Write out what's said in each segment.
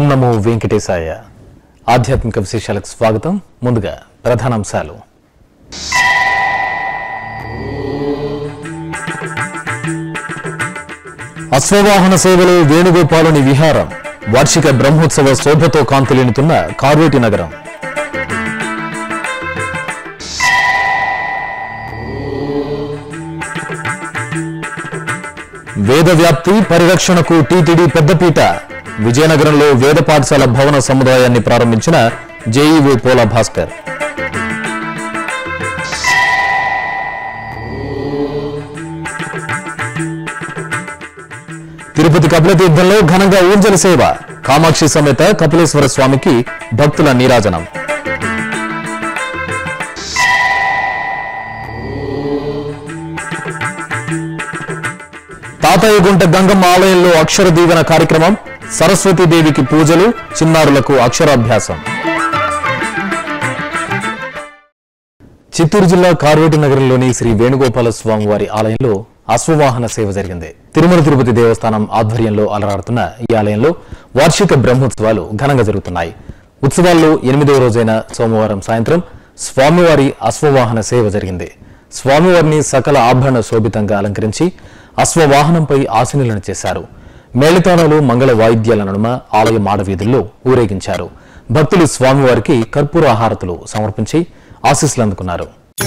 నమో వెంకటేశాయ ఆధ్యాత్మిక విశేషాలకు స్వాగతం ముందుగా ప్రధానాంశాలు అశ్వవాహన సేవలో వేణుగోపాలుని విహారం వార్షిక బ్రహ్మోత్సవ శోభతో కాంతులేనుతున్న కార్వేటి నగరం వేద వ్యాప్తి పరిరక్షణకు టీటీడీ పెద్దపీట విజయనగరంలో వేద పాఠశాల భవన సముదాయాన్ని ప్రారంభించిన జేఈఓ పోలా భాస్కర్ తిరుపతి కపిలతీర్థంలో ఘనంగా ఊంజల సేవ కామాక్షి సమేత కపిలేశ్వర స్వామికి భక్తుల నీరాజనం తాతయ్యగుంట గంగమ్మ ఆలయంలో అక్షర దీవెన కార్యక్రమం సరస్వతీదేవికి పూజలు చిన్నారులకు అక్షరాభ్యాసం చిత్తూరు జిల్లా కార్వేటి నగరంలోని శ్రీ వేణుగోపాల స్వామి వారి ఆలయంలో అశ్వవాహన సేవ జరిగింది తిరుమల తిరుపతి దేవస్థానం ఆధ్వర్యంలో అలరాడుతున్న ఈ ఆలయంలో వార్షిక బ్రహ్మోత్సవాలు ఘనంగా జరుగుతున్నాయి ఉత్సవాల్లో ఎనిమిదవ రోజైన సోమవారం సాయంత్రం స్వామివారి అశ్వవాహన సేవ జరిగింది స్వామివారిని సకల ఆభరణ శోభితంగా అలంకరించి అశ్వవాహనంపై ఆశీనులను చేశారు మేళతాళాలు మంగళ వాయిద్యాల నడుమ ఆలయ మాడవీధుల్లో ఊరేగించారు భక్తులు స్వామివారికి కర్పూర ఆహారతులు సమర్పించి ఆశీస్సులు అందుకున్నారు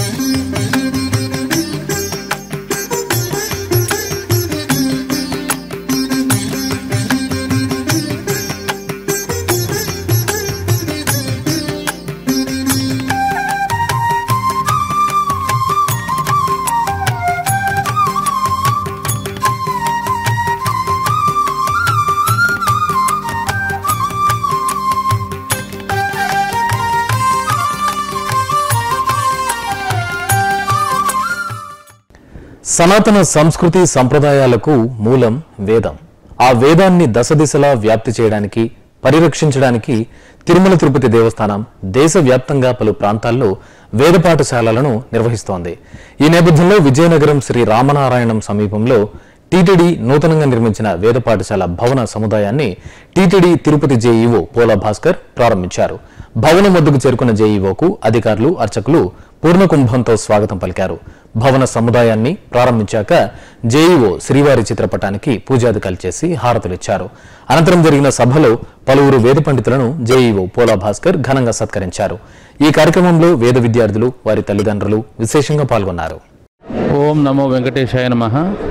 సనాతన సంస్కృతి సంప్రదాయాలకు మూలం వేదం ఆ వేదాన్ని దశ దిశలా వ్యాప్తి చేయడానికి పరిరక్షించడానికి తిరుమల తిరుపతి దేవస్థానం దేశవ్యాప్తంగా పలు ప్రాంతాల్లో వేద పాఠశాలలను నిర్వహిస్తోంది ఈ నేపథ్యంలో విజయనగరం శ్రీ రామనారాయణం సమీపంలో టీటీడీ నూతనంగా నిర్మించిన వేద పాఠశాల భవన సముదాయాన్ని టీటీడీ తిరుపతి జేఈఓ పోలా భాస్కర్ ప్రారంభించారు భవనం వద్దకు చేరుకున్న జేఈఓకు అధికారులు అర్చకులు పూర్ణకుంభంతో స్వాగతం పలికారు భవన సముదాయాన్ని ప్రారంభించాక జేఈఓ శ్రీవారి చిత్రపటానికి పూజాధికాలు చేసి హారతులిచ్చారు అనంతరం జరిగిన సభలో పలువురు వేద పండితులను జేఈఓ పోలా భాస్కర్ ఘనంగా సత్కరించారు ఈ కార్యక్రమంలో వేద విద్యార్థులు వారి తల్లిదండ్రులు విశేషంగా పాల్గొన్నారు ఓం నమో వెంకటేశాయ నమ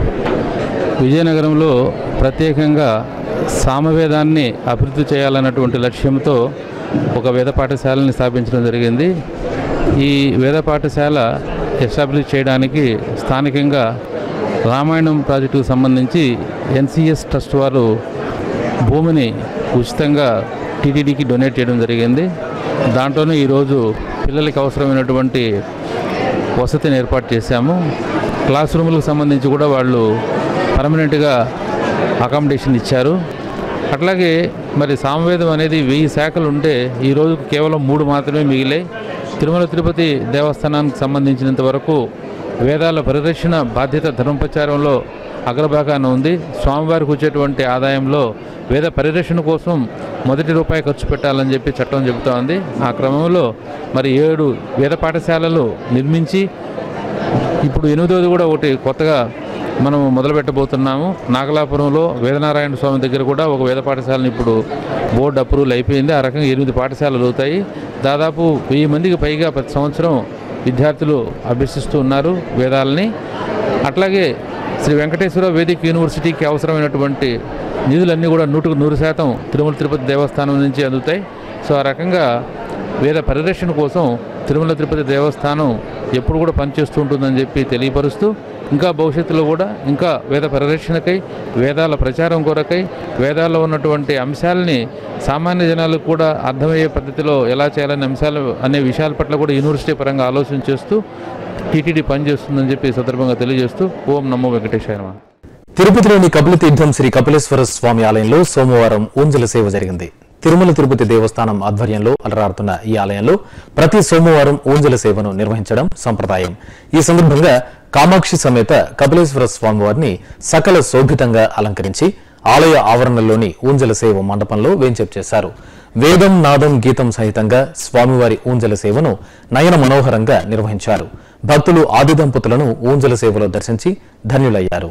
విజయనగరంలో ప్రత్యేకంగా సామవేదాన్ని అభివృద్ధి చేయాలన్నటువంటి లక్ష్యంతో ఒక వేద పాఠశాలని స్థాపించడం జరిగింది ఈ వేద పాఠశాల ఎస్టాబ్లిష్ చేయడానికి స్థానికంగా రామాయణం ప్రాజెక్టుకు సంబంధించి ఎన్సిఎస్ ట్రస్ట్ వారు భూమిని ఉచితంగా టీటీడీకి డొనేట్ చేయడం జరిగింది దాంట్లోనే ఈరోజు పిల్లలకి అవసరమైనటువంటి వసతిని ఏర్పాటు చేశాము క్లాస్ రూములకు సంబంధించి కూడా వాళ్ళు పర్మనెంట్గా అకామిడేషన్ ఇచ్చారు అట్లాగే మరి సామవేదం అనేది వెయ్యి శాఖలు ఉంటే ఈరోజు కేవలం మూడు మాత్రమే మిగిలాయి తిరుమల తిరుపతి దేవస్థానానికి సంబంధించినంత వరకు వేదాల పరిరక్షణ బాధ్యత ధర్మప్రచారంలో అగ్రభాగాన ఉంది స్వామివారికి వచ్చేటువంటి ఆదాయంలో వేద పరిరక్షణ కోసం మొదటి రూపాయి ఖర్చు పెట్టాలని చెప్పి చట్టం చెబుతా ఉంది ఆ క్రమంలో మరి ఏడు వేద పాఠశాలలు నిర్మించి ఇప్పుడు ఎనిమిదోది కూడా ఒకటి కొత్తగా మనం మొదలు పెట్టబోతున్నాము నాగలాపురంలో వేదనారాయణ స్వామి దగ్గర కూడా ఒక వేద పాఠశాలను ఇప్పుడు బోర్డు అప్రూవల్ అయిపోయింది ఆ రకంగా ఎనిమిది పాఠశాలలు అవుతాయి దాదాపు వెయ్యి మందికి పైగా ప్రతి సంవత్సరం విద్యార్థులు అభ్యసిస్తూ ఉన్నారు వేదాలని అట్లాగే శ్రీ వెంకటేశ్వర వేదిక యూనివర్సిటీకి అవసరమైనటువంటి నిధులన్నీ కూడా నూటుకు నూరు శాతం తిరుమల తిరుపతి దేవస్థానం నుంచి అందుతాయి సో ఆ రకంగా వేద పరిరక్షణ కోసం తిరుమల తిరుపతి దేవస్థానం ఎప్పుడు కూడా పనిచేస్తూ ఉంటుందని చెప్పి తెలియపరుస్తూ ఇంకా భవిష్యత్తులో కూడా ఇంకా వేద పరిరక్షణకై వేదాల ప్రచారం కొరకై వేదాల్లో ఉన్నటువంటి అంశాలని సామాన్య జనాలకు కూడా అర్థమయ్యే పద్ధతిలో ఎలా చేయాలనే అంశాలు అనే విషయాల పట్ల కూడా యూనివర్సిటీ పరంగా ఆలోచన చేస్తూ టీటీడీ పనిచేస్తుందని చెప్పి ఈ సందర్భంగా తెలియజేస్తూ ఓం నమో వెంకటేశాయ నమః. తిరుపతిలోని కపిలతీర్థం శ్రీ కపిలేశ్వర స్వామి ఆలయంలో సోమవారం ఊంజల సేవ జరిగింది తిరుమల తిరుపతి దేవస్థానం ఆధ్వర్యంలో అలరాడుతున్న ఈ ఆలయంలో ప్రతి సోమవారం ఊంజల సేవను నిర్వహించడం సంప్రదాయం ఈ సందర్భంగా కామాక్షి సమేత కపిలేశ్వర స్వామివారిని సకల శోభితంగా అలంకరించి ఆలయ ఆవరణలోని ఊంజల సేవ మండపంలో వేంచేపు చేశారు వేదం నాదం గీతం సహితంగా స్వామివారి ఊంజల సేవను నయన మనోహరంగా నిర్వహించారు భక్తులు ఆది దంపతులను ఊంజల సేవలో దర్శించి ధన్యులయ్యారు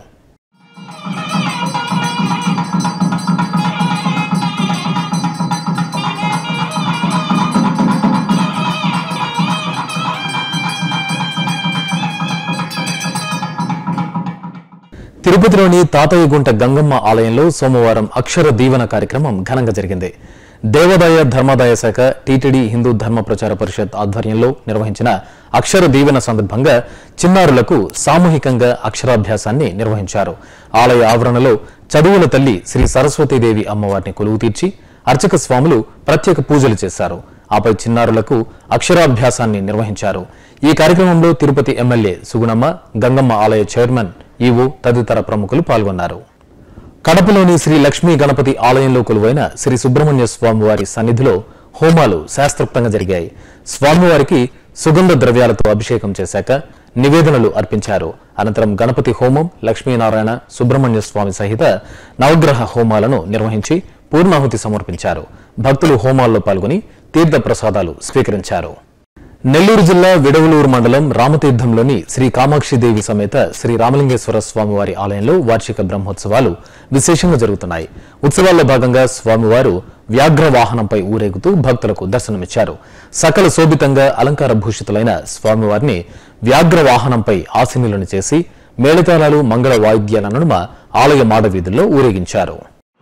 తిరుపతిలోని తాతయ్యగుంట గంగమ్మ ఆలయంలో సోమవారం అక్షర దీవెన కార్యక్రమం ఘనంగా జరిగింది దేవాదాయ ధర్మాదాయ శాఖ టీటీడీ హిందూ ధర్మ ప్రచార పరిషత్ ఆధ్వర్యంలో నిర్వహించిన అక్షర దీవెన సందర్భంగా చిన్నారులకు సామూహికంగా అక్షరాభ్యాసాన్ని నిర్వహించారు ఆలయ ఆవరణలో చదువుల తల్లి శ్రీ సరస్వతీదేవి అమ్మవారిని కొలువు తీర్చి అర్చక స్వాములు ప్రత్యేక పూజలు చేశారు ఆపై చిన్నారులకు అక్షరాభ్యాసాన్ని నిర్వహించారు ఈ కార్యక్రమంలో తిరుపతి ఎమ్మెల్యే సుగుణమ్మ గంగమ్మ ఆలయ చైర్మన్ ఈవో తదితర ప్రముఖులు పాల్గొన్నారు కడపలోని శ్రీ లక్ష్మీ గణపతి ఆలయంలో కొలువైన శ్రీ సుబ్రహ్మణ్య స్వామివారి సన్నిధిలో హోమాలు శాస్త్రోక్తంగా జరిగాయి స్వామివారికి సుగంధ ద్రవ్యాలతో అభిషేకం చేశాక నివేదనలు అర్పించారు అనంతరం గణపతి హోమం లక్ష్మీనారాయణ సుబ్రహ్మణ్య స్వామి సహిత నవగ్రహ హోమాలను నిర్వహించి పూర్ణాహుతి సమర్పించారు భక్తులు హోమాల్లో పాల్గొని తీర్థ ప్రసాదాలు స్వీకరించారు నెల్లూరు జిల్లా విడవలూరు మండలం రామతీర్థంలోని శ్రీ కామాక్షిదేవి సమేత శ్రీ రామలింగేశ్వర స్వామివారి ఆలయంలో వార్షిక బ్రహ్మోత్సవాలు విశేషంగా జరుగుతున్నాయి ఉత్సవాల్లో భాగంగా స్వామివారు వ్యాఘ్ర వాహనంపై ఊరేగుతూ భక్తులకు దర్శనమిచ్చారు సకల శోభితంగా అలంకార భూషితులైన స్వామివారిని వ్యాఘ్ర వాహనంపై ఆసీనులను చేసి మేళతాళాలు మంగళ వాయిద్యాల నడుమ ఆలయ మాడవీధుల్లో ఊరేగించారు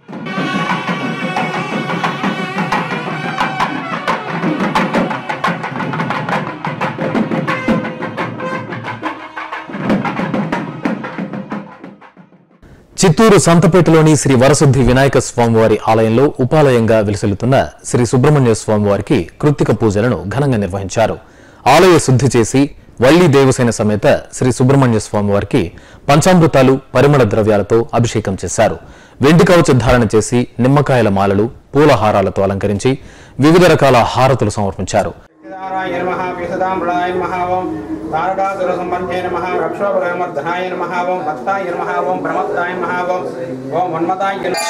చిత్తూరు సంతపేటలోని శ్రీ వరసిద్ధి వినాయక స్వామివారి ఆలయంలో ఉపాలయంగా విలసిల్లుతున్న శ్రీ సుబ్రహ్మణ్య స్వామివారికి కృత్తిక పూజలను ఘనంగా నిర్వహించారు ఆలయ శుద్ధి చేసి వల్లి దేవసేన సమేత శ్రీ సుబ్రహ్మణ్య స్వామివారికి పంచామృతాలు పరిమళ ద్రవ్యాలతో అభిషేకం చేశారు వెండి కవచ ధారణ చేసి నిమ్మకాయల మాలలు పూల హారాలతో అలంకరించి వివిధ రకాల హారతులు సమర్పించారు ధారాయ నమః విశదాంబళాయ నమః ఓం తారకాసుర సంబంధే నమః రక్షోపరమర్ధనాయ నమః ఓం భక్తాయ నమః ఓం ప్రమత్తాయ నమః ఓం ఓం మన్మతాయ నమః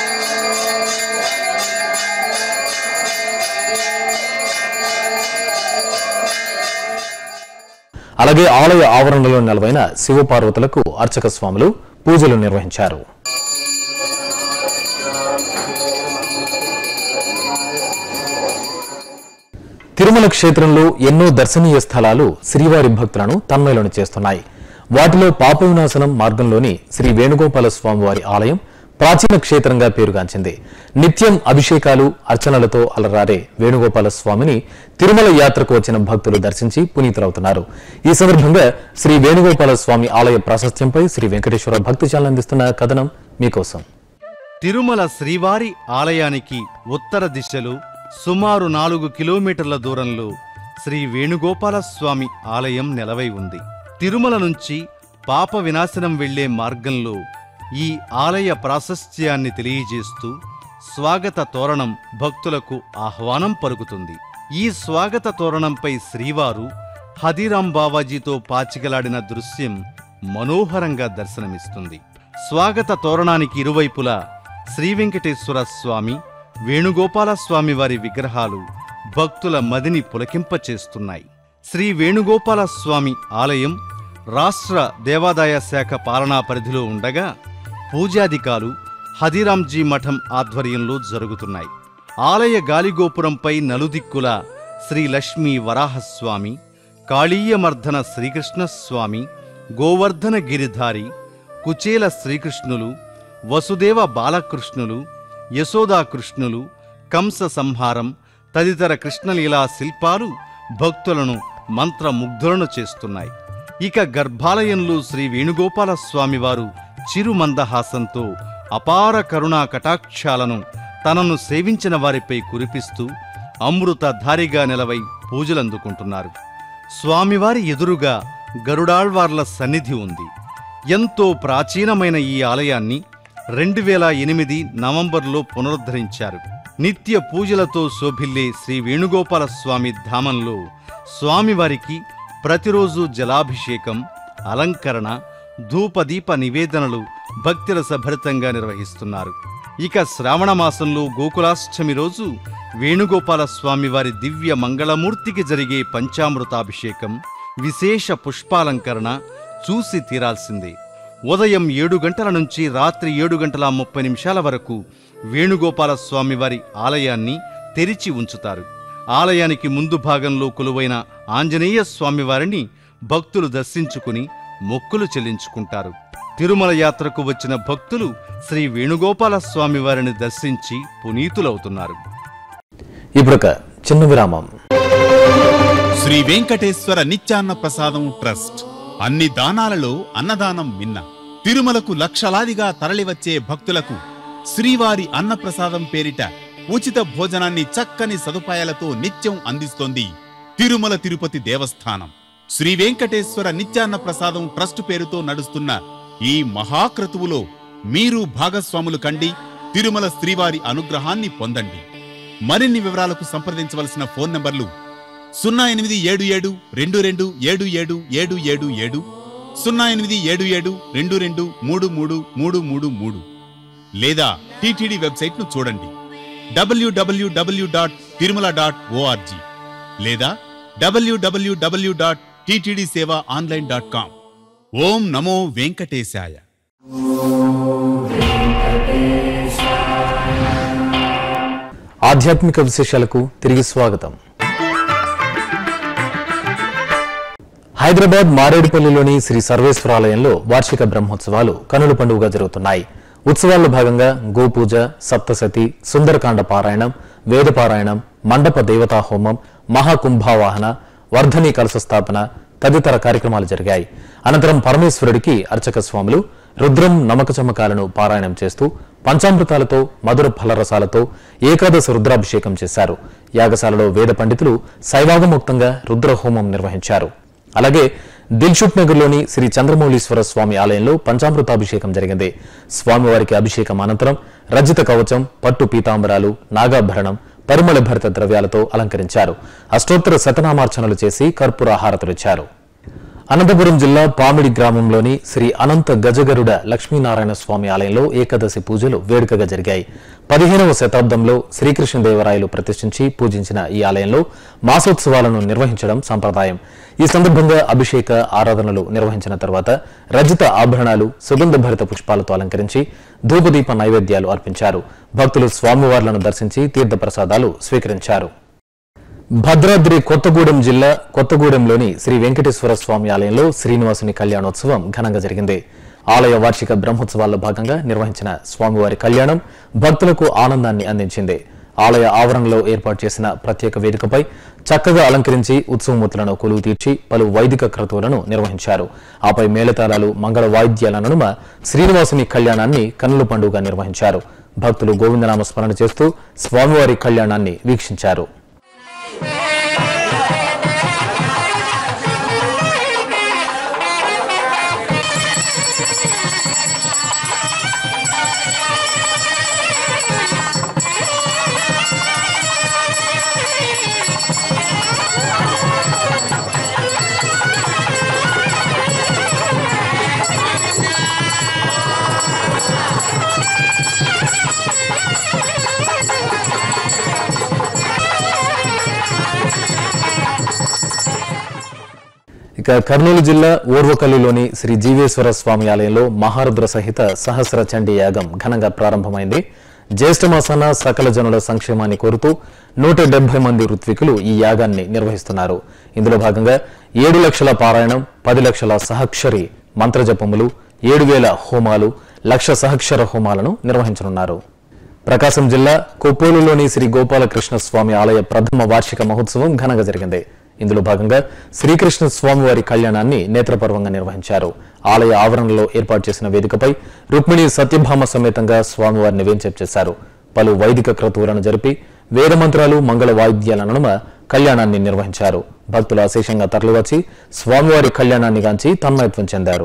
అలాగే ఆలయ ఆవరణలో నెలవైన శివపార్వతులకు అర్చక స్వాములు పూజలు నిర్వహించారు తిరుమల క్షేత్రంలో ఎన్నో దర్శనీయ స్థలాలు శ్రీవారి భక్తులను తన్మయలను చేస్తున్నాయి వాటిలో పాప వినాశనం మార్గంలోని శ్రీ వేణుగోపాల స్వామివారి ఆలయం ప్రాచీన క్షేత్రంగా పేరుగాంచింది నిత్యం అభిషేకాలు అర్చనలతో అలరారే వేణుగోపాల స్వామిని తిరుమల యాత్రకు వచ్చిన భక్తులు దర్శించి పునీతులవుతున్నారు ఈ సందర్భంగా శ్రీ వేణుగోపాల స్వామి ఆలయ ప్రాశస్త్యంపై శ్రీ వెంకటేశ్వర భక్తి ఛానల్ అందిస్తున్న కథనం మీకోసం తిరుమల శ్రీవారి ఆలయానికి ఉత్తర దిశలో సుమారు నాలుగు కిలోమీటర్ల దూరంలో శ్రీ వేణుగోపాల స్వామి ఆలయం నెలవై ఉంది తిరుమల నుంచి పాప వినాశనం వెళ్లే మార్గంలో ఈ ఆలయ ప్రాశస్త్యాన్ని తెలియజేస్తూ స్వాగత తోరణం భక్తులకు ఆహ్వానం పలుకుతుంది ఈ స్వాగత తోరణంపై శ్రీవారు హదిరాం బావాజీతో పాచికలాడిన దృశ్యం మనోహరంగా దర్శనమిస్తుంది స్వాగత తోరణానికి ఇరువైపులా శ్రీ వెంకటేశ్వర స్వామి వేణుగోపాల స్వామి వారి విగ్రహాలు భక్తుల మదిని పులకింపచేస్తున్నాయి శ్రీ వేణుగోపాల స్వామి ఆలయం రాష్ట్ర దేవాదాయ శాఖ పాలనా పరిధిలో ఉండగా పూజాధికాలు హదిరాంజీ మఠం ఆధ్వర్యంలో జరుగుతున్నాయి ఆలయ గాలిగోపురంపై నలుదిక్కుల శ్రీ లక్ష్మీ వరాహస్వామి కాళీయమర్ధన శ్రీకృష్ణస్వామి గోవర్ధన గిరిధారి కుచేల శ్రీకృష్ణులు వసుదేవ బాలకృష్ణులు యశోదాకృష్ణులు కంస సంహారం తదితర కృష్ణలీలా శిల్పాలు భక్తులను మంత్రముగ్ధులను చేస్తున్నాయి ఇక గర్భాలయంలో శ్రీ వేణుగోపాల స్వామివారు చిరు మందహాసంతో అపార కరుణా కటాక్షాలను తనను సేవించిన వారిపై కురిపిస్తూ అమృతధారిగా నిలవై పూజలందుకుంటున్నారు స్వామివారి ఎదురుగా గరుడాళ్వార్ల సన్నిధి ఉంది ఎంతో ప్రాచీనమైన ఈ ఆలయాన్ని రెండు వేల ఎనిమిది నవంబర్లో పునరుద్ధరించారు నిత్య పూజలతో శోభిల్లే శ్రీ వేణుగోపాల స్వామి ధామంలో స్వామివారికి ప్రతిరోజు జలాభిషేకం అలంకరణ ధూపదీప నివేదనలు భక్తిరసభరితంగా నిర్వహిస్తున్నారు ఇక శ్రావణ మాసంలో గోకులాష్టమి రోజు వేణుగోపాల స్వామి వారి దివ్య మంగళమూర్తికి జరిగే పంచామృతాభిషేకం విశేష పుష్పాలంకరణ చూసి తీరాల్సిందే ఉదయం ఏడు గంటల నుంచి రాత్రి ఏడు గంటల ముప్పై నిమిషాల వరకు వేణుగోపాల స్వామి వారి ఆలయాన్ని తెరిచి ఉంచుతారు ఆలయానికి ముందు భాగంలో కొలువైన ఆంజనేయ స్వామివారిని భక్తులు దర్శించుకుని మొక్కులు చెల్లించుకుంటారు తిరుమల యాత్రకు వచ్చిన భక్తులు శ్రీ వేణుగోపాల స్వామివారిని దర్శించి పునీతులవుతున్నారు ఇప్పుడొక చిన్న విరామం శ్రీ వెంకటేశ్వర నిత్యాన్న ప్రసాదం ట్రస్ట్ అన్ని దానాలలో అన్నదానం మిన్న తిరుమలకు లక్షలాదిగా తరలివచ్చే భక్తులకు శ్రీవారి అన్నప్రసాదం పేరిట ఉచిత భోజనాన్ని చక్కని సదుపాయాలతో నిత్యం అందిస్తోంది తిరుమల తిరుపతి దేవస్థానం శ్రీ వెంకటేశ్వర నిత్యాన్న ప్రసాదం ట్రస్ట్ పేరుతో నడుస్తున్న ఈ మహాక్రతువులో మీరు భాగస్వాములు కండి తిరుమల శ్రీవారి అనుగ్రహాన్ని పొందండి మరిన్ని వివరాలకు సంప్రదించవలసిన ఫోన్ నంబర్లు సున్నా ఎనిమిది ఏడు ఏడు రెండు రెండు ఏడు ఏడు ఏడు ఏడు ఏడు సున్నా ఎనిమిది ఏడు ఏడు రెండు రెండు మూడు మూడు మూడు మూడు మూడు లేదా టీటీడీ వెబ్సైట్ను చూడండి W W W dot Tirumala dot O R G లేదా W W W dot TTD seva online dot com ఓం నమో వెంకటేశాయ ఆధ్యాత్మిక విశేషాలకు తిరిగి స్వాగతం హైదరాబాద్ మారేడుపల్లిలోని శ్రీ సర్వేశ్వర ఆలయంలో వార్షిక బ్రహ్మోత్సవాలు కనుల పండుగగా జరుగుతున్నాయి ఉత్సవాల్లో భాగంగా గోపూజ సప్తసతి సుందరకాండ పారాయణం వేద పారాయణం మండప దేవతా హోమం మహాకుంభావాహన వర్ధని కలశ స్థాపన తదితర కార్యక్రమాలు జరిగాయి అనంతరం పరమేశ్వరుడికి అర్చక స్వాములు రుద్రం నమక చమకాలను పారాయణం చేస్తూ పంచామృతాలతో మధుర ఫలరసాలతో ఏకాదశ రుద్రాభిషేకం చేశారు యాగశాలలో వేద పండితులు శైవాగముక్తంగా రుద్రహోమం నిర్వహించారు అలాగే దిల్షుక్ నగర్లోని శ్రీ చంద్రమౌళీశ్వర స్వామి ఆలయంలో పంచామృతాభిషేకం జరిగింది స్వామివారికి అభిషేకం అనంతరం రజిత కవచం పట్టు పీతాంబరాలు నాగాభరణం పరిమళ భరిత ద్రవ్యాలతో అలంకరించారు అష్టోత్తర శతనామార్చనలు చేసి కర్పూర హారతులిచ్చారు అనంతపురం జిల్లా పామిడి గ్రామంలోని శ్రీ అనంత గజగరుడ లక్ష్మీనారాయణ స్వామి ఆలయంలో ఏకాదశి పూజలు వేడుకగా జరిగాయి పదిహేనవ శతాబ్దంలో శ్రీకృష్ణదేవరాయలు ప్రతిష్ఠించి పూజించిన ఈ ఆలయంలో మాసోత్సవాలను నిర్వహించడం సంప్రదాయం ఈ సందర్భంగా అభిషేక ఆరాధనలు నిర్వహించిన తర్వాత రజిత ఆభరణాలు సుగంధ భరిత పుష్పాలతో అలంకరించి ధూపదీప నైవేద్యాలు అర్పించారు భక్తులు స్వామివార్లను దర్శించి తీర్థప్రసాదాలు స్వీకరించారు భద్రాద్రి కొత్తగూడెం జిల్లా కొత్తగూడెంలోని శ్రీ వెంకటేశ్వర స్వామి ఆలయంలో శ్రీనివాసుని కళ్యాణోత్సవం ఘనంగా జరిగింది ఆలయ వార్షిక బ్రహ్మోత్సవాల్లో భాగంగా నిర్వహించిన స్వామివారి కళ్యాణం భక్తులకు ఆనందాన్ని అందించింది ఆలయ ఆవరణలో ఏర్పాటు చేసిన ప్రత్యేక వేదికపై చక్కగా అలంకరించి ఉత్సవమూర్తులను కొలువు తీర్చి పలు వైదిక క్రతువులను నిర్వహించారు ఆపై మేళతాళాలు మంగళ వాయిద్యాల నడుమ శ్రీనివాసుని కళ్యాణాన్ని కన్నుల పండుగ నిర్వహించారు భక్తులు గోవిందనామ స్మరణ చేస్తూ స్వామివారి కళ్యాణాన్ని వీక్షించారు ఇక కర్నూలు జిల్లా ఓర్వకల్లులోని శ్రీ జీవేశ్వర స్వామి ఆలయంలో మహారుద్ర సహిత సహస్ర చండీ యాగం ఘనంగా ప్రారంభమైంది జ్యేష్ఠ మాసాన సకల జనుల సంక్షేమాన్ని కోరుతూ నూట డెబ్బై మంది ఋత్వికులు ఈ యాగాన్ని నిర్వహిస్తున్నారు ఇందులో భాగంగా ఏడు లక్షల పారాయణం పది లక్షల సహక్షరి మంత్రజపములు ఏడు వేల హోమాలు లక్ష సహక్షర హోమాలను నిర్వహించనున్నారు ప్రకాశం జిల్లా కొప్పోలులోని శ్రీ గోపాలకృష్ణ స్వామి ఆలయ ప్రథమ వార్షిక మహోత్సవం ఘనంగా జరిగింది ఇందులో భాగంగా శ్రీకృష్ణ స్వామి వారి కళ్యాణాన్ని నేత్రపర్వంగా నిర్వహించారు ఆలయ ఆవరణలో ఏర్పాటు చేసిన వేదికపై రుక్మిణి సత్యభామ సమేతంగా స్వామివారిని వేంచేపు చేశారు పలు వైదిక క్రతువులను జరిపి వేదమంత్రాలు మంగళ వాయిద్యాల నడుమ కళ్యాణాన్ని నిర్వహించారు భక్తులు అశేషంగా తరలివచ్చి స్వామివారి కళ్యాణాన్ని గాంచి తన్మయత్వం చెందారు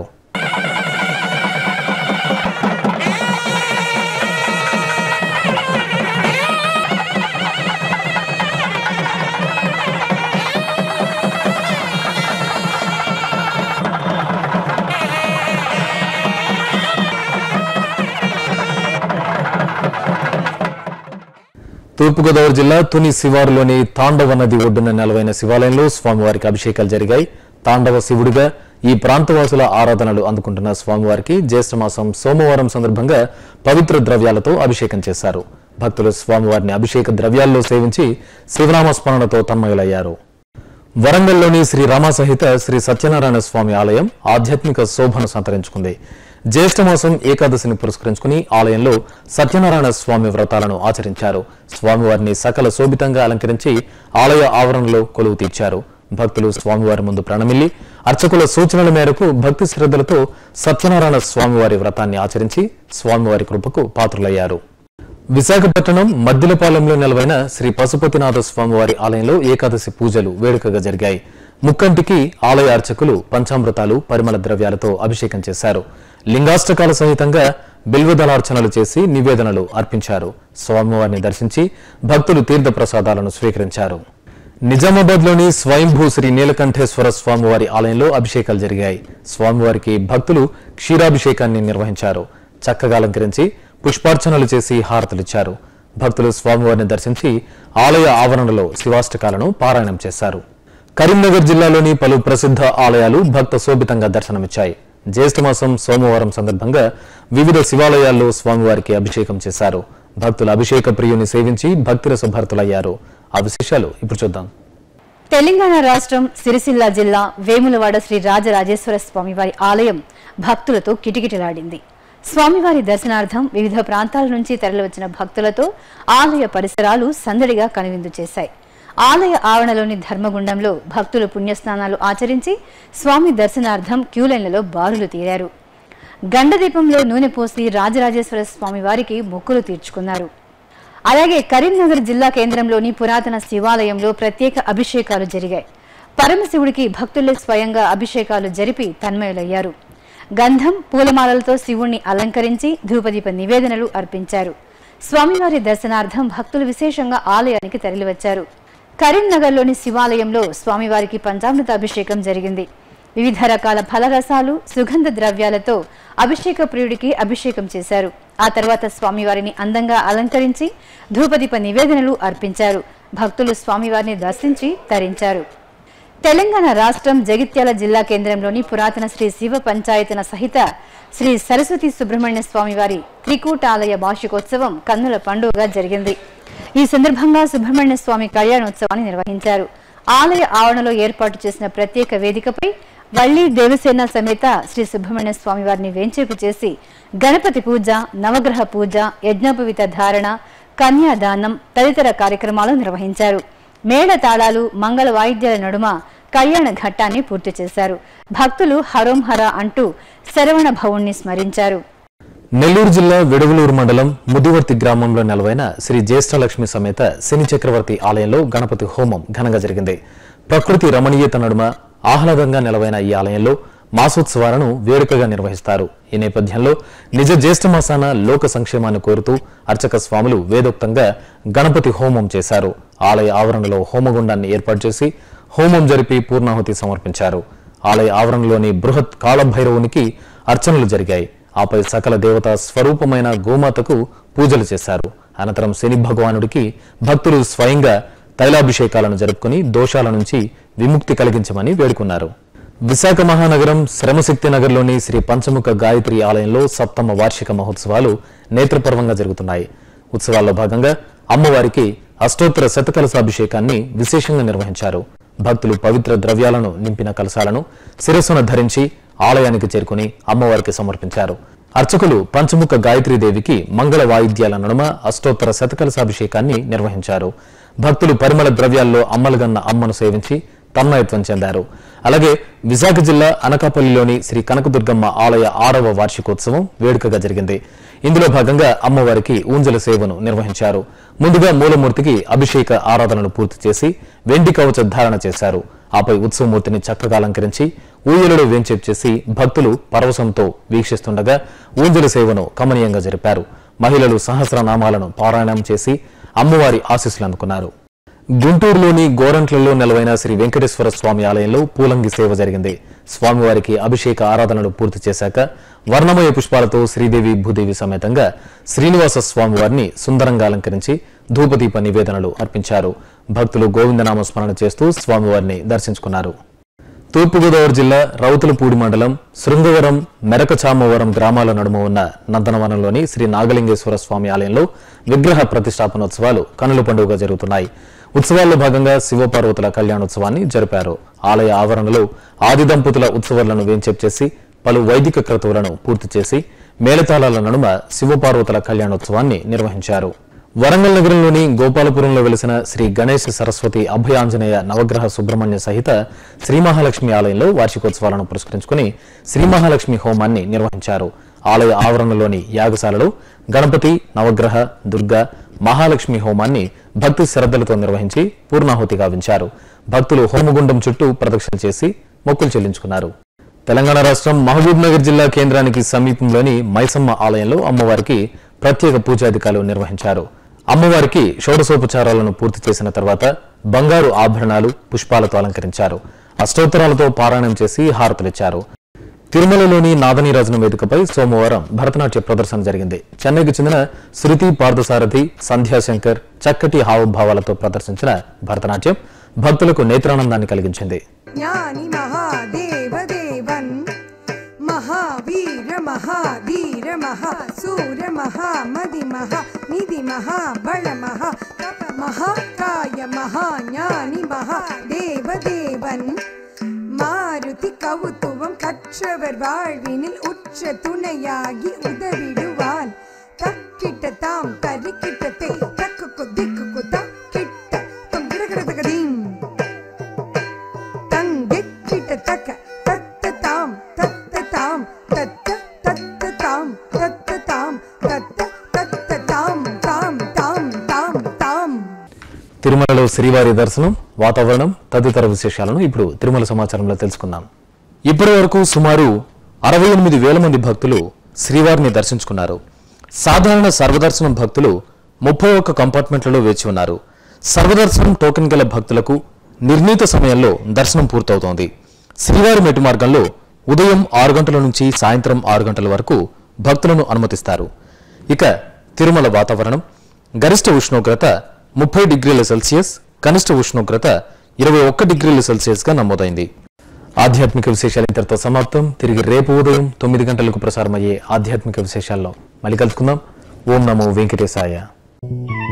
తూర్పుగోదావరి జిల్లా తుని శివారులోని తాండవ నది ఒడ్డున నెలవైన శివాలయంలో స్వామివారికి అభిషేకాలు జరిగాయి తాండవ శివుడిగా ఈ ప్రాంతవాసుల ఆరాధనలు అందుకుంటున్న స్వామివారికి జ్యేష్ఠమాసం సోమవారం సందర్భంగా పవిత్ర ద్రవ్యాలతో అభిషేకం చేశారు భక్తులు స్వామివారిని అభిషేక ద్రవ్యాల్లో సేవించి శివనామ స్మరణతో తన్మయులయ్యారు వరంగల్లోని శ్రీ రామ సహిత శ్రీ సత్యనారాయణ స్వామి ఆలయం ఆధ్యాత్మిక శోభను సంతరించుకుంది జ్యేష్ఠమాసం ఏకాదశిని పురస్కరించుకుని ఆలయంలో సత్యనారాయణ స్వామి వ్రతాలను ఆచరించారు స్వామివారిని సకల శోభితంగా అలంకరించి ఆలయ ఆవరణలో కొలువు తీర్చారు భక్తులు స్వామివారి ముందు ప్రణమిల్లి అర్చకుల సూచనల మేరకు భక్తి శ్రద్ధలతో సత్యనారాయణ స్వామివారి వ్రతాన్ని ఆచరించి స్వామివారి కృపకు పాత్రులయ్యారు విశాఖపట్నం మద్దిలపాలెంలో నెలవైన శ్రీ పశుపతినాథ స్వామివారి ఆలయంలో ఏకాదశి పూజలు వేడుకగా జరిగాయి ముక్కంటికి ఆలయ అర్చకులు పంచామృతాలు పరిమళ ద్రవ్యాలతో అభిషేకం చేశారు లింగాష్టకాల సహితంగా బిల్వదళార్చనలు చేసి నివేదనలు అర్పించారు స్వామివారిని దర్శించి భక్తులు తీర్థ ప్రసాదాలను స్వీకరించారు నిజామాబాద్లోని స్వయంభూ శ్రీ నీలకంఠేశ్వర స్వామివారి ఆలయంలో అభిషేకాలు జరిగాయి స్వామివారికి భక్తులు క్షీరాభిషేకాన్ని నిర్వహించారు చక్కగా అలంకరించి పుష్పార్చనలు చేసి హారతులిచ్చారు భక్తులు స్వామివారిని దర్శించి ఆలయ ఆవరణలో శివాష్టకాలను పారాయణం చేశారు కరీంనగర్ జిల్లాలోని పలు ప్రసిద్ధ ఆలయాలు భక్త శోభితంగా దర్శనమిచ్చాయి జ్యేష్ఠమాసం సోమవారం సందర్భంగా వివిధ శివాలయాల్లో స్వామివారికి అభిషేకం చేశారు భక్తులు అభిషేక ప్రియుని సేవించి భక్తిరస భరితులయ్యారు ఆ విశేషాలు ఇప్పుడు చూద్దాం తెలంగాణ రాష్ట్రం సిరిసిల్ల జిల్లా వేములవాడ శ్రీ రాజరాజేశ్వర స్వామివారి ఆలయం భక్తులతో కిటకిటలాడింది స్వామివారి దర్శనార్థం వివిధ ప్రాంతాల నుంచి తరలివచ్చిన భక్తులతో ఆలయ పరిసరాలు సందడిగా కనువిందు చేశాయి ఆలయ ఆవరణలోని ధర్మగుండంలో భక్తులు పుణ్యస్నానాలు ఆచరించి స్వామి దర్శనార్థం క్యూలైన్లలో బారులు తీరారు గండదీపంలో నూనె పోసి రాజరాజేశ్వర స్వామి వారికి మొక్కులు తీర్చుకున్నారు అలాగే కరీంనగర్ జిల్లా కేంద్రంలోని పురాతన శివాలయంలో ప్రత్యేక అభిషేకాలు జరిగాయి పరమశివుడికి భక్తులే స్వయంగా అభిషేకాలు జరిపి తన్మయులయ్యారు గంధం పూలమాలలతో శివుణ్ణి అలంకరించి ధూపదీప నివేదనలు అర్పించారు స్వామివారి దర్శనార్థం భక్తులు విశేషంగా ఆలయానికి తరలివచ్చారు కరీంనగర్లోని శివాలయంలో స్వామివారికి పంచామృత అభిషేకం జరిగింది వివిధ రకాల ఫలరసాలు సుగంధ ద్రవ్యాలతో అభిషేక ప్రియుడికి అభిషేకం చేశారు ఆ తర్వాత స్వామివారిని అందంగా అలంకరించి ధూపదీప నివేదనలు అర్పించారు భక్తులు స్వామివారిని దర్శించి తరించారు తెలంగాణ రాష్ట్రం జగిత్యాల జిల్లా కేంద్రంలోని పురాతన శ్రీ శివ పంచాయతన సహిత శ్రీ సరస్వతి సుబ్రహ్మణ్య స్వామివారి త్రికూటాలయ వార్షికోత్సవం కన్నుల పండుగగా జరిగింది ఈ సందర్భంగా సుబ్రహ్మణ్య స్వామి కళ్యాణోత్సవాన్ని నిర్వహించారు ఆలయ ఆవరణలో ఏర్పాటు చేసిన ప్రత్యేక వేదికపై వల్లి దేవసేన సమేత శ్రీ సుబ్రహ్మణ్య స్వామి వారిని వేంచేపు చేసి గణపతి పూజ నవగ్రహ పూజ యజ్ఞోపవిత ధారణ కన్యాదానం తదితర కార్యక్రమాలు నిర్వహించారు మేళ తాళాలు మంగళ వాయిద్యాల నడుమ కళ్యాణ ఘట్టాన్ని పూర్తి చేశారు భక్తులు హరోం హర అంటూ శరవణ భవుణ్ణి స్మరించారు నెల్లూరు జిల్లా విడవలూరు మండలం ముదివర్తి గ్రామంలో నెలవైన శ్రీ జ్యేష్ఠలక్ష్మి సమేత శని చక్రవర్తి ఆలయంలో గణపతి హోమం ఘనంగా జరిగింది ప్రకృతి రమణీయత నడుమ ఆహ్లాదంగా నెలవైన ఈ ఆలయంలో మాసోత్సవాలను వేడుకగా నిర్వహిస్తారు ఈ నేపథ్యంలో నిజ జ్యేష్ఠ మాసాన లోక సంక్షేమాన్ని కోరుతూ అర్చక స్వాములు వేదోక్తంగా గణపతి హోమం చేశారు ఆలయ ఆవరణలో హోమగుండాన్ని ఏర్పాటు చేసి హోమం జరిపి పూర్ణాహుతి సమర్పించారు ఆలయ ఆవరణలోని బృహత్ కాళభైరవునికి అర్చనలు జరిగాయి ఆపై సకల దేవత స్వరూపమైన గోమాతకు పూజలు చేశారు అనంతరం శని భగవానుడికి భక్తులు స్వయంగా తైలాభిషేకాలను జరుపుకుని దోషాల నుంచి విముక్తి కలిగించమని వేడుకున్నారు విశాఖ మహానగరం శ్రమశక్తి నగర్లోని శ్రీ పంచముఖ గాయత్రి ఆలయంలో సప్తమ వార్షిక మహోత్సవాలు నేత్రపర్వంగా జరుగుతున్నాయి ఉత్సవాల్లో భాగంగా అమ్మవారికి అష్టోత్తర శతకలశాభిషేకాన్ని విశేషంగా నిర్వహించారు భక్తులు పవిత్ర ద్రవ్యాలను నింపిన కలశాలను శిరస్సున ధరించి ఆలయానికి చేరుకుని అమ్మవారికి సమర్పించారు అర్చకులు పంచముఖ గాయత్రీదేవికి మంగళ వాయిద్యాల నడుమ అష్టోత్తర శతకలశాభిషేకాన్ని నిర్వహించారు భక్తులు పరిమళ ద్రవ్యాల్లో అమ్మలుగన్న అమ్మను సేవించి తన్మయత్వం చెందారు అలాగే విశాఖ జిల్లా అనకాపల్లిలోని శ్రీ కనకదుర్గమ్మ ఆలయ ఆరవ వార్షికోత్సవం వేడుకగా జరిగింది ఇందులో భాగంగా అమ్మవారికి ఊంజల సేవను నిర్వహించారు ముందుగా మూలమూర్తికి అభిషేక ఆరాధనలు పూర్తి చేసి వెండి కవచ ధారణ చేశారు ఆపై ఉత్సవమూర్తిని చక్కగా అలంకరించి ఊయలలో వేంచేపు చేసి భక్తులు పరవశంతో వీక్షిస్తుండగా ఊంజల సేవను కమనీయంగా జరిపారు మహిళలు సహస్రనామాలను పారాయణం చేసి అమ్మవారి ఆశీస్సులు అందుకున్నారు గుంటూరులోని గోరంట్లలో నెలవైన శ్రీ వెంకటేశ్వర స్వామి ఆలయంలో పూలంగి సేవ జరిగింది స్వామివారికి అభిషేక ఆరాధనలు పూర్తి చేశాక వర్ణమయ పుష్పాలతో శ్రీదేవి భూదేవి సమేతంగా శ్రీనివాస స్వామివారిని సుందరంగా అలంకరించి ధూపదీప నివేదనలు అర్పించారు భక్తులు గోవిందనామ స్మరణ చేస్తూ స్వామివారిని దర్శించుకున్నారు తూర్పుగోదావరి జిల్లా రౌతులపూడి మండలం శృంగవరం మెరకచామవరం గ్రామాల నడుమ ఉన్న నందనవనంలోని శ్రీ నాగలింగేశ్వర స్వామి ఆలయంలో విగ్రహ ప్రతిష్టాపనోత్సవాలు కనుల పండుగగా జరుగుతున్నాయి ఉత్సవాల్లో భాగంగా శివపార్వతుల కళ్యాణోత్సవాన్ని జరిపారు ఆలయ ఆవరణలో ఆది దంపతుల ఉత్సవాలను వేంచేపు చేసి పలు వైదిక క్రతువులను పూర్తి చేసి మేళతాళాల నడుమ శివపార్వతుల కళ్యాణోత్సవాన్ని నిర్వహించారు వరంగల్ నగరంలోని గోపాలపురంలో వెలిసిన శ్రీ గణేష్ సరస్వతి అభయాంజనేయ నవగ్రహ సుబ్రహ్మణ్య సహిత శ్రీ మహాలక్ష్మి ఆలయంలో వార్షికోత్సవాలను పురస్కరించుకుని శ్రీ మహాలక్ష్మి హోమాన్ని నిర్వహించారు ఆలయ ఆవరణలోని యాగశాలలో గణపతి నవగ్రహ దుర్గా మహాలక్ష్మి హోమాన్ని భక్తి శ్రద్ధలతో నిర్వహించి పూర్ణాహుతి గావించారు భక్తులు హోమగుండం చుట్టూ ప్రదక్షిణ చేసి మొక్కులు చెల్లించుకున్నారు తెలంగాణ రాష్ట్రం మహబూబ్ నగర్ జిల్లా కేంద్రానికి సమీపంలోని మైసమ్మ ఆలయంలో అమ్మవారికి ప్రత్యేక పూజాధికారులు నిర్వహించారు అమ్మవారికి షోడశోపచారాలను పూర్తి చేసిన తర్వాత బంగారు ఆభరణాలు పుష్పాలతో అలంకరించారు అష్టోత్తరాలతో పారాయణం చేసి హారతులిచ్చారు తిరుమలలోని నాదనీరాజన వేదికపై సోమవారం భరతనాట్య ప్రదర్శన జరిగింది చెన్నైకి చెందిన శృతి పార్థసారథి సంధ్యాశంకర్ చక్కటి హావభావాలతో ప్రదర్శించిన భరతనాట్యం భక్తులకు నేత్రానందాన్ని కలిగించింది జ్ఞాని మహాదేవదేవన్ మహావీర మహాధీర మహాసూర మహామది మహా నిధి మహాబళ మహా తప మహాకాయ మహాజ్ఞాని மகாதேவதேவன் மாருதி கவுத்துவம் கற்றவர் வாழ்வினில் உற்ற துணையாகி உதவிடுவான் தக்கிட்ட தாம் தரிக்கிட்டத்தை தக்கு குதிக்கு குதா கிட்ட தம் கிடகிடதகதீம் தங்கிட்ட தக்க தத்த தாம் தத்த தாம் தத்த தத்த தாம் தத்த தாம் தத்த தத்த தாம் தாம் தாம் தாம் தாம் తిరుమలలో శ్రీవారి దర్శనం వాతావరణం తదితర విశేషాలను ఇప్పుడు తిరుమల సమాచారంలో తెలుసుకుందాం ఇప్పటి వరకు సుమారు అరవై ఎనిమిది వేల మంది భక్తులు శ్రీవారిని దర్శించుకున్నారు సాధారణ సర్వదర్శనం భక్తులు ముప్పై ఒక్క కంపార్ట్మెంట్లలో వేచి ఉన్నారు సర్వదర్శనం టోకెన్ గల భక్తులకు నిర్ణీత సమయంలో దర్శనం పూర్తవుతోంది శ్రీవారి మెట్టు మార్గంలో ఉదయం ఆరు గంటల నుంచి సాయంత్రం ఆరు గంటల వరకు భక్తులను అనుమతిస్తారు ఇక తిరుమల వాతావరణం గరిష్ట ఉష్ణోగ్రత ముప్పై డిగ్రీల సెల్సియస్ కనిష్ట ఉష్ణోగ్రత ఇరవై ఒక్క డిగ్రీల సెల్సియస్ గా నమోదైంది ఆధ్యాత్మిక విశేషాలు ఇంతటితో సమాప్తం తిరిగి రేపు ఉదయం తొమ్మిది గంటలకు ప్రసారమయ్యే ఆధ్యాత్మిక విశేషాల్లో మళ్ళీ కలుసుకుందాం ఓం నమో వెంకటేశాయ